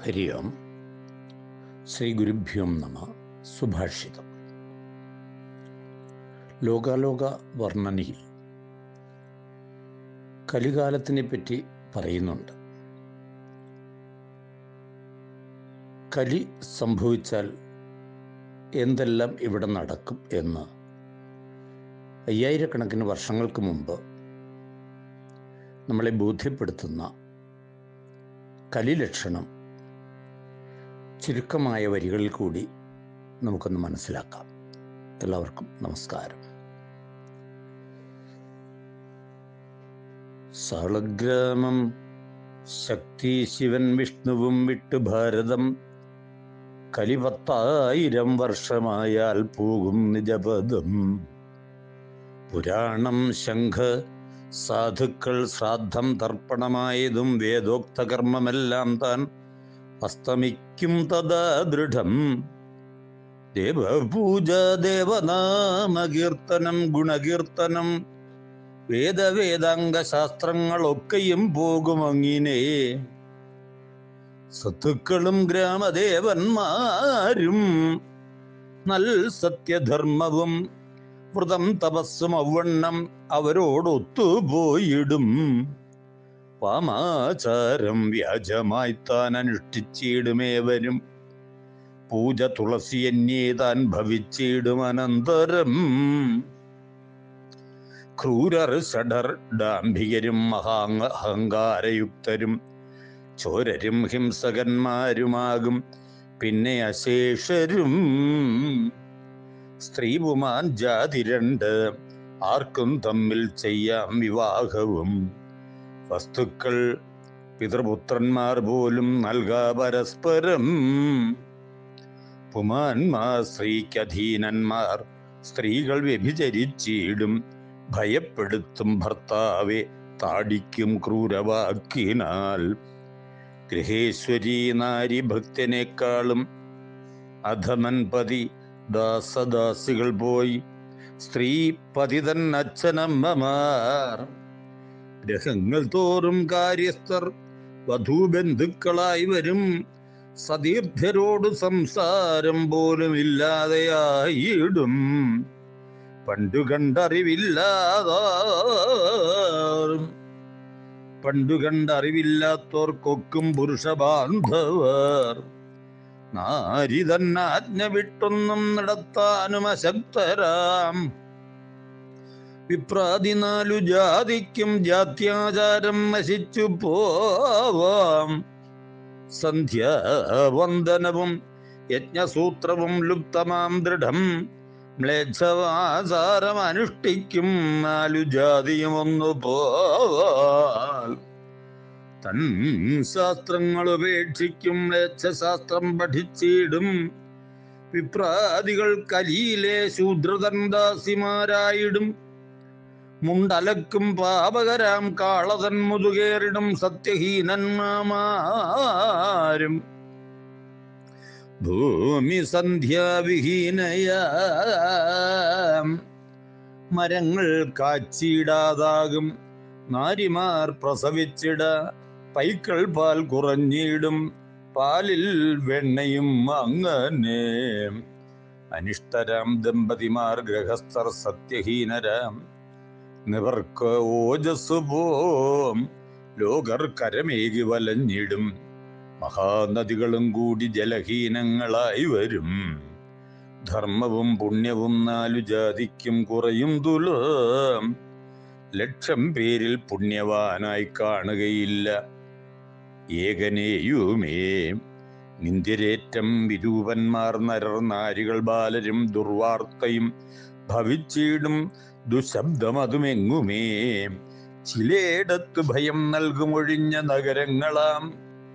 ഹരി ഓം ശ്രീ ഗുരുഭ്യോം നമ സുഭാഷിതം ലോകാലോക വർണ്ണനയിൽ കലികാലത്തിനെ പറ്റി പറയുന്നുണ്ട് കലി സംഭവിച്ചാൽ എന്തെല്ലാം ഇവിടെ നടക്കും എന്ന് അയ്യായിരക്കണക്കിന് വർഷങ്ങൾക്ക് മുമ്പ് നമ്മളെ ബോധ്യപ്പെടുത്തുന്ന കലിലക്ഷണം ചുരുക്കമായ വരികളിൽ കൂടി നമുക്കൊന്ന് മനസ്സിലാക്കാം എല്ലാവർക്കും നമസ്കാരം സാളഗ്രാമം ശക്തി ശിവൻ വിഷ്ണുവും വിട്ടു ഭാരതം കലിപത്തായിരം വർഷമായാൽ പോകും നിജപദം പുരാണം ശംഖ് സാധുക്കൾ ശ്രാദ്ധം തർപ്പണമായതും വേദോക്ത കർമ്മമെല്ലാം താൻ അസ്തമിക്കും തഥാ ദൃഢം ദേവപൂജ ദേവനാമകീർത്തനം ഗുണകീർത്തനം വേദവേദാംഗ ശാസ്ത്രങ്ങളൊക്കെയും പോകുമങ്ങിനെ സത്തുക്കളും ഗ്രാമദേവന്മാരും നൽ സത്യധർമ്മവും വ്രതം തപസ്സും ഔവണ്ണം അവരോടൊത്തുപോയിടും വാമാചാരം വ്യാജമായി താൻ അനുഷ്ഠിച്ചിടുമേവരും പൂജ തുളസിയന്യേ താൻ ഭവിച്ചിടും അനന്തരം ക്രൂരർ ഷഡർ ഡാംഭികരും മഹാങ് അഹങ്കാരയുക്തരും ചോരരും ഹിംസകന്മാരുമാകും പിന്നെ അശേഷരും സ്ത്രീപുമാൻ ജാതി രണ്ട് ആർക്കും തമ്മിൽ ചെയ്യാം വിവാഹവും വസ്തുക്കൾ പിതൃപുത്രന്മാർ പോലും നൽകാ പരസ്പരം പുമാന്മാർ സ്ത്രീക്കധീനന്മാർ സ്ത്രീകൾ വ്യഭിചരിച്ചിടും ഭയപ്പെടുത്തും ഭർത്താവെ താടിക്കും ക്രൂരവാക്കിനാൽ ഗൃഹേശ്വരി നാരി ഭക്തനേക്കാളും അധമൻ പതി ദാസദാസികൾ പോയി സ്ത്രീ പതിതൻ അച്ഛനമ്മമാർ ഗ്രഹങ്ങൾ തോറും കാര്യസ്ഥർ വധൂബന്ധുക്കളായി വരും സതീർത്ഥരോട് സംസാരം പോലും ഇല്ലാതെയായിടും പണ്ടു കണ്ടറിവില്ലാതാറും പണ്ടു കണ്ടറിവില്ലാത്തോർക്കൊക്കും പുരുഷബാന്ധവർ നാരി തന്നാജ്ഞ വിട്ടൊന്നും നടത്താനും അശക്തരാം വിപ്രാതി നാലു ജാതിക്കും ജാത്യാചാരം നശിച്ചു പോവാം സന്ധ്യാവന്ദനവും യജ്ഞസൂത്രവും ലുപ്തമാം ദൃഢം മ്ലേച്ഛവാചാരം അനുഷ്ഠിക്കും നാലു ജാതിയും ഒന്നു പോവാൽ തൻ ശാസ്ത്രങ്ങൾ ഉപേക്ഷിക്കും മ്ലേച്ഛശാസ്ത്രം പഠിച്ചിടും വിപ്രാദികൾ കലിയിലെ ശൂദ്രതൻ ദാസിമാരായിടും മുണ്ടലക്കും പാപകരാം കാളതൻ മുതുകേറിടും സത്യഹീനന്മാരും ഭൂമി സന്ധ്യാവിഹീനയാം മരങ്ങൾ കാച്ചിടാതാകും നാരിമാർ പ്രസവിച്ചിട പൈക്കൾ പാൽ കുറഞ്ഞിടും പാലിൽ വെണ്ണയും അങ്ങനെ അനിഷ്ടരാം ദമ്പതിമാർ ഗ്രഹസ്ഥർ സത്യഹീനരാം നിവർക്ക് ഓജസ് പോം ലോകർ കരമേകി വലഞ്ഞിടും മഹാനദികളും കൂടി ജലഹീനങ്ങളായി വരും ധർമ്മവും പുണ്യവും നാലു ജാതിക്കും കുറയും തുലം ലക്ഷം പേരിൽ പുണ്യവാനായി കാണുകയില്ല ഏകനേയുമേ നിന്ദിരേറ്റം വിരൂപന്മാർ നരർ നാരികൾ ബാലരും ദുർവാർത്തയും ഭവിച്ചിടും ദുശബ്ദമതുമെങ്ങുമേ ചിലയിടത്ത് ഭയം നൽകുമൊഴിഞ്ഞ നഗരങ്ങളാം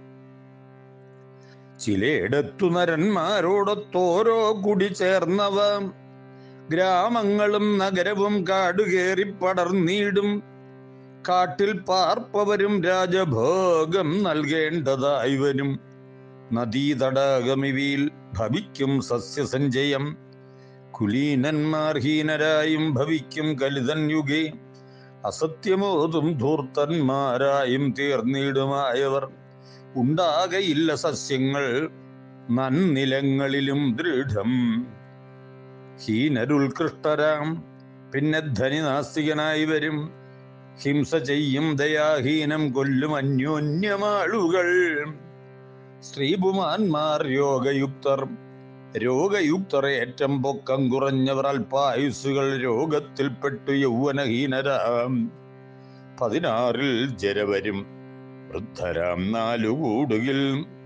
ചിലയിടത്തു നരന്മാരോടൊത്തോരോ കുടി ചേർന്നവ ഗ്രാമങ്ങളും നഗരവും കാടുകേറി പടർന്നിടും കാട്ടിൽ പാർപ്പവരും രാജഭോഗം നൽകേണ്ടതായി വരും നദീതടാകമിവിയിൽ ഭവിക്കും സസ്യസഞ്ചയം കുലീനന്മാർ ഹീനരായും ഭവിക്കും കലിതൻ യുഗേ അസത്യമോതും ധൂർത്തന്മാരായും തീർന്നിടുമായവർ ഉണ്ടാകയില്ല സസ്യങ്ങൾ നന്നിലങ്ങളിലും ദൃഢം ഹീനരുത്കൃഷ്ടരാം പിന്നെ ധനി നാസ്തികനായി വരും ഹിംസ ചെയ്യും ദയാഹീനം കൊല്ലും അന്യോന്യമാളുകൾ സ്ത്രീപുമാന്മാർ രോഗയുക്തർ രോഗയുക്തർ ഏറ്റം പൊക്കം കുറഞ്ഞവർ അല്പായുസുകൾ രോഗത്തിൽപ്പെട്ടു യൗവനഹീനരാം പതിനാറിൽ ജരവരും വൃദ്ധരാം നാലു കൂടുകിൽ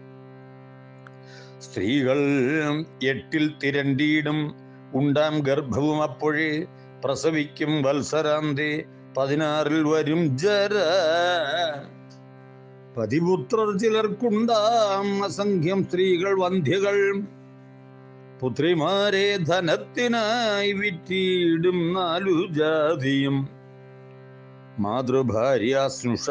സ്ത്രീകൾ എട്ടിൽ തിരണ്ടിയിടും ഉണ്ടാം ഗർഭവും അപ്പോഴേ പ്രസവിക്കും വത്സരാന്തി പതിനാറിൽ വരും ജര പതിപുത്രർ ചിലർക്കുണ്ടാം അസംഖ്യം സ്ത്രീകൾ വന്ധ്യകൾ പുത്രിമാരെ ധനത്തിനായി വിറ്റിയിടും നാലു ജാതിയും മാതൃഭാര്യ സ്നുഷ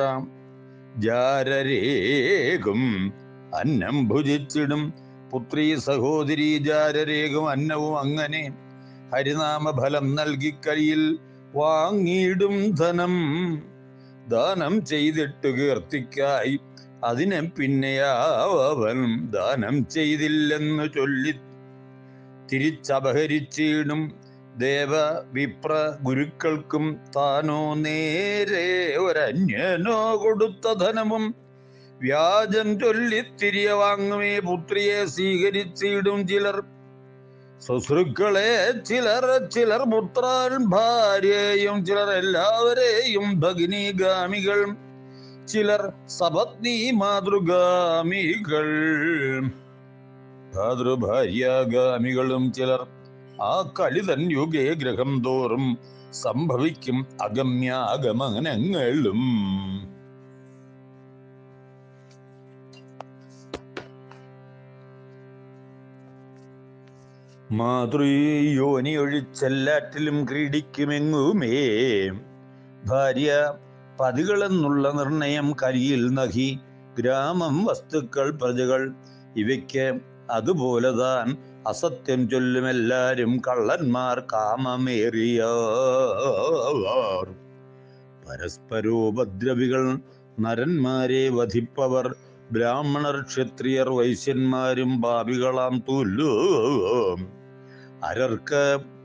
ജാരരേകും അന്നം ഭുജിച്ചിടും പുത്രി സഹോദരി ജാരരേകും അന്നവും അങ്ങനെ ഹരിനാമ ഫലം നൽകി കയ്യിൽ വാങ്ങിയിടും ധനം ദാനം ചെയ്തിട്ട് കീർത്തിക്കായി അതിനെ പിന്നെയാവൻ ദാനം ചെയ്തില്ലെന്ന് ചൊല്ലി തിരിച്ചപഹരിച്ചിടും ദേവ വിപ്ര ഗുരുക്കൾക്കും താനോ നേരെ ഒരന്യനോ കൊടുത്ത ധനവും വ്യാജം ചൊല്ലി തിരികെ വാങ്ങുമേ പുത്രിയെ സ്വീകരിച്ചിടും ചിലർ ശുശ്രുക്കളെ ചിലർ ചിലർ പുത്രൻ ഭാര്യയും ചിലർ എല്ലാവരെയും ഭഗിനിഗാമികൾ ചിലർ സപത്നി മാതൃഗാമികൾ ഭാതൃഭാര്യാഗാമികളും ചിലർ ആ കളിതൻ യുഗേ ഗ്രഹം തോറും സംഭവിക്കും അഗമ്യാഗമനങ്ങളും മാതൃയോനി ഒഴിച്ചെല്ലാറ്റിലും ക്രീഡിക്കുമെങ്ങുമേ ഭാര്യ പതികളെന്നുള്ള നിർണയം കരിയിൽ നഹി ഗ്രാമം വസ്തുക്കൾ പ്രജകൾ ഇവയ്ക്ക് അതുപോലെ താൻ അസത്യം ചൊല്ലുമെല്ലാരും കള്ളന്മാർ കാമമേറിയവർ പരസ്പരോപദ്രവികൾ നരന്മാരെ വധിപ്പവർ ബ്രാഹ്മണർ ക്ഷത്രിയർ വൈശ്യന്മാരും പാപികളാം തുല്ലു അരർക്ക്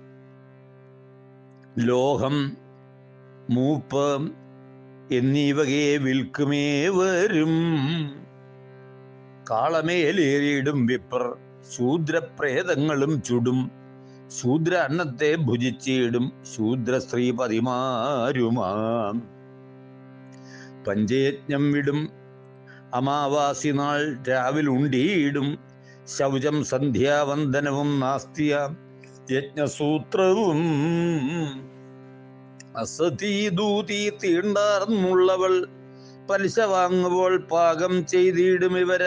ലോഹം മൂപ്പ് എന്നീവകയെ വിൽക്കുമേ വരും കാളമേലേറിയിടും വിപ്രർ ശൂദ്രപ്രേതങ്ങളും ചുടും ശൂദ്ര അന്നത്തെ ഭുജിച്ചിടും ശൂദ്ര സ്ത്രീ പതിമാരുമാം പഞ്ചയജ്ഞം വിടും അമാവാസി നാൾ രാവിലുണ്ടിയിടും ശൗചം സന്ധ്യാവന്ദനവും നാസ്തിയ യജ്ഞസൂത്രവും അസതീദൂതി തീണ്ടാർന്നുള്ളവൾ പലിശ വാങ്ങുമ്പോൾ പാകം ചെയ്തിടും ഇവര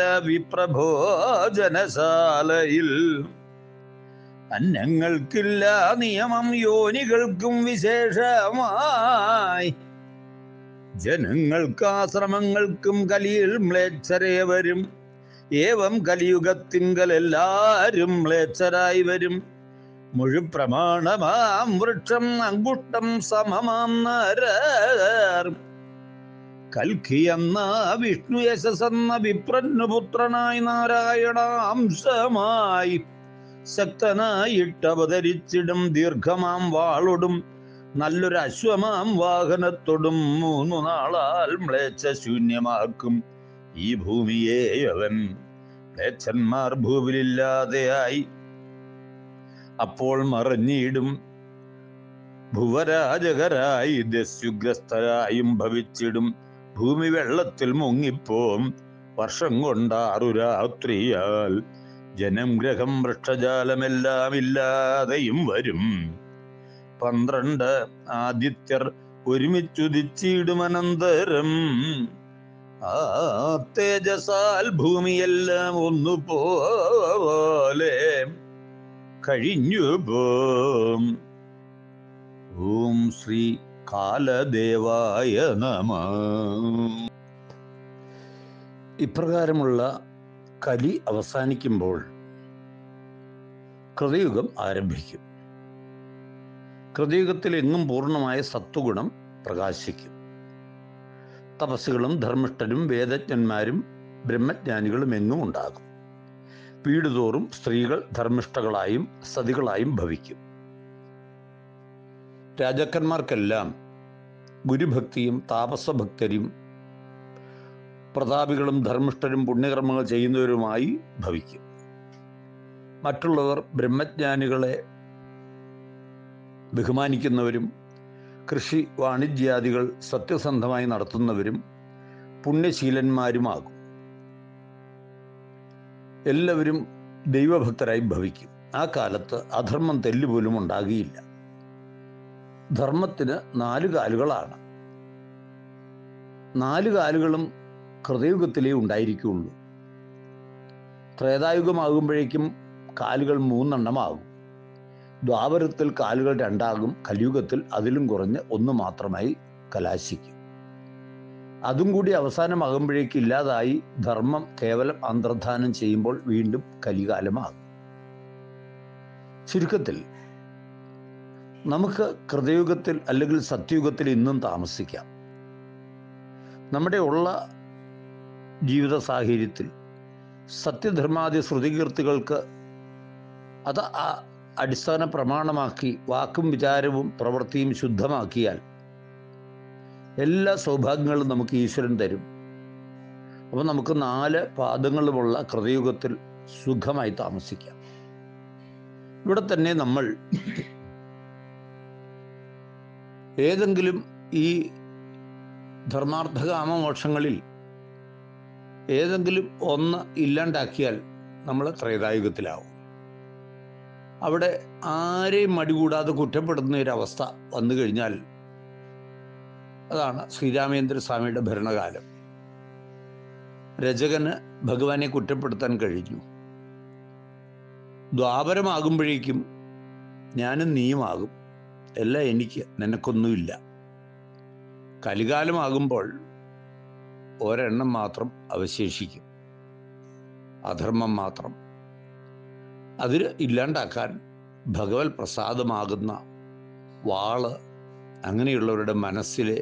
വിപ്രഭോജനശാലയിൽ അന്നങ്ങൾക്കില്ല നിയമം യോനികൾക്കും വിശേഷമായി ജനങ്ങൾക്ക് ആശ്രമങ്ങൾക്കും കലിയിൽ മ്ലേച്ഛരേ വരും ഏവം കലിയുഗത്തിങ്കൽ എല്ലാരും മ്ലേച്ഛരായി വരും മുഴുപ്രമാണമാം വൃക്ഷം അങ്കുഷ്ടം സമമാം നരർ കൽക്കി എന്ന വിഷ്ണു യശസ്സെന്ന വിപ്രന്നു പുത്രനായി നാരായണ അംശമായി ശക്തനായിട്ടവതരിച്ചിടും ദീർഘമാം വാളൊടും നല്ലൊരു അശ്വമാം വാഹനത്തൊടും മൂന്നു നാളാൽ മ്ലേച്ഛ ശൂന്യമാക്കും ഈ ഭൂമിയെ അവൻ മ്ലേച്ഛന്മാർ ഭൂവിലില്ലാതെയായി അപ്പോൾ മറിഞ്ഞിടും ഭുവരാജകരായി ദസ്യുഗ്രസ്തരായും ഭവിച്ചിടും ഭൂമി വെള്ളത്തിൽ മുങ്ങിപ്പോം വർഷം കൊണ്ടാറു രാത്രിയാൽ ജനം ഗ്രഹം വൃക്ഷജാലമെല്ലാം ഇല്ലാതെയും വരും പന്ത്രണ്ട് ആദിത്യർ ഒരുമിച്ചുദിച്ചിടുമനന്തരം ആ തേജസാൽ ഭൂമിയെല്ലാം ഒന്നുപോലെ കഴിഞ്ഞു പോം ഓം ശ്രീ കാലദേവായ നമ ഇപ്രകാരമുള്ള കലി അവസാനിക്കുമ്പോൾ കൃതയുഗം ആരംഭിക്കും കൃതയുഗത്തിൽ എങ്ങും പൂർണ്ണമായ സത്വഗുണം പ്രകാശിക്കും തപസ്സുകളും ധർമ്മിഷ്ഠരും വേദജ്ഞന്മാരും ബ്രഹ്മജ്ഞാനികളും എങ്ങും ഉണ്ടാകും വീടുതോറും സ്ത്രീകൾ ധർമ്മിഷ്ഠകളായും സതികളായും ഭവിക്കും രാജാക്കന്മാർക്കെല്ലാം ഗുരുഭക്തിയും താപസഭക്തരും പ്രതാപികളും ധർമ്മിഷ്ഠരും പുണ്യകർമ്മങ്ങൾ ചെയ്യുന്നവരുമായി ഭവിക്കും മറ്റുള്ളവർ ബ്രഹ്മജ്ഞാനികളെ ബഹുമാനിക്കുന്നവരും കൃഷി വാണിജ്യാദികൾ സത്യസന്ധമായി നടത്തുന്നവരും പുണ്യശീലന്മാരുമാകും എല്ലാവരും ദൈവഭക്തരായി ഭവിക്കും ആ കാലത്ത് അധർമ്മം തെല്ലുപോലും ഉണ്ടാകുകയില്ല ധർമ്മത്തിന് നാല് കാലുകളാണ് നാല് കാലുകളും ഹൃദയുഗത്തിലേ ഉണ്ടായിരിക്കുകയുള്ളൂ ത്രേതായുഗമാകുമ്പോഴേക്കും കാലുകൾ മൂന്നെണ്ണമാകും ദ്വാപരത്തിൽ കാലുകൾ രണ്ടാകും കലിയുഗത്തിൽ അതിലും കുറഞ്ഞ് ഒന്ന് മാത്രമായി കലാശിക്കും അതും കൂടി അവസാനമാകുമ്പോഴേക്ക് ഇല്ലാതായി ധർമ്മം കേവലം അന്തർധാനം ചെയ്യുമ്പോൾ വീണ്ടും കലികാലമാകും ചുരുക്കത്തിൽ നമുക്ക് കൃതയുഗത്തിൽ അല്ലെങ്കിൽ സത്യയുഗത്തിൽ ഇന്നും താമസിക്കാം നമ്മുടെ ഉള്ള ജീവിത സാഹചര്യത്തിൽ സത്യധർമാദി ശ്രുതികീർത്തികൾക്ക് അത് ആ അടിസ്ഥാന പ്രമാണമാക്കി വാക്കും വിചാരവും പ്രവൃത്തിയും ശുദ്ധമാക്കിയാൽ എല്ലാ സൗഭാഗ്യങ്ങളും നമുക്ക് ഈശ്വരൻ തരും അപ്പോൾ നമുക്ക് നാല് പാദങ്ങളുമുള്ള കൃതയുഗത്തിൽ സുഖമായി താമസിക്കാം ഇവിടെ തന്നെ നമ്മൾ ഏതെങ്കിലും ഈ ധർമാർത്ഥകാമമോക്ഷങ്ങളിൽ ഏതെങ്കിലും ഒന്ന് ഇല്ലാണ്ടാക്കിയാൽ നമ്മൾ ത്രേതായുഗത്തിലാവും അവിടെ ആരെയും മടികൂടാതെ കുറ്റപ്പെടുന്ന ഒരവസ്ഥ വന്നു കഴിഞ്ഞാൽ അതാണ് ശ്രീരാമേന്ദ്ര സ്വാമിയുടെ ഭരണകാലം രചകന് ഭഗവാനെ കുറ്റപ്പെടുത്താൻ കഴിഞ്ഞു ദ്വാപരമാകുമ്പോഴേക്കും ഞാനും നീയുമാകും എല്ലാം എനിക്ക് നിനക്കൊന്നുമില്ല കലികാലമാകുമ്പോൾ ഒരെണ്ണം മാത്രം അവശേഷിക്കും അധർമ്മം മാത്രം അതിൽ ഇല്ലാണ്ടാക്കാൻ ഭഗവത് പ്രസാദമാകുന്ന വാള് അങ്ങനെയുള്ളവരുടെ മനസ്സിലെ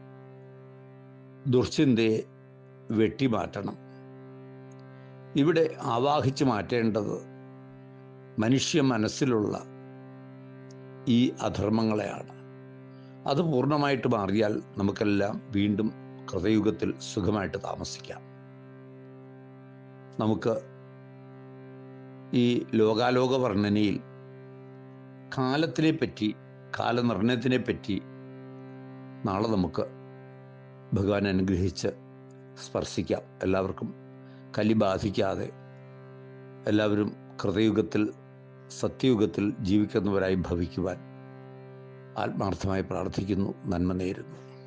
ദുർചിന്തയെ വെട്ടിമാറ്റണം ഇവിടെ ആവാഹിച്ച് മാറ്റേണ്ടത് മനുഷ്യ മനസ്സിലുള്ള ഈ അധർമ്മങ്ങളെയാണ് അത് പൂർണ്ണമായിട്ട് മാറിയാൽ നമുക്കെല്ലാം വീണ്ടും കൃതയുഗത്തിൽ സുഖമായിട്ട് താമസിക്കാം നമുക്ക് ഈ ലോകാലോക വർണ്ണനയിൽ കാലത്തിനെ പറ്റി കാലനിർണയത്തിനെ പറ്റി നാളെ നമുക്ക് ഭഗവാൻ അനുഗ്രഹിച്ച് സ്പർശിക്കാം എല്ലാവർക്കും കലി ബാധിക്കാതെ എല്ലാവരും കൃതയുഗത്തിൽ സത്യയുഗത്തിൽ ജീവിക്കുന്നവരായി ഭവിക്കുവാൻ ആത്മാർത്ഥമായി പ്രാർത്ഥിക്കുന്നു നന്മ നേരുന്നു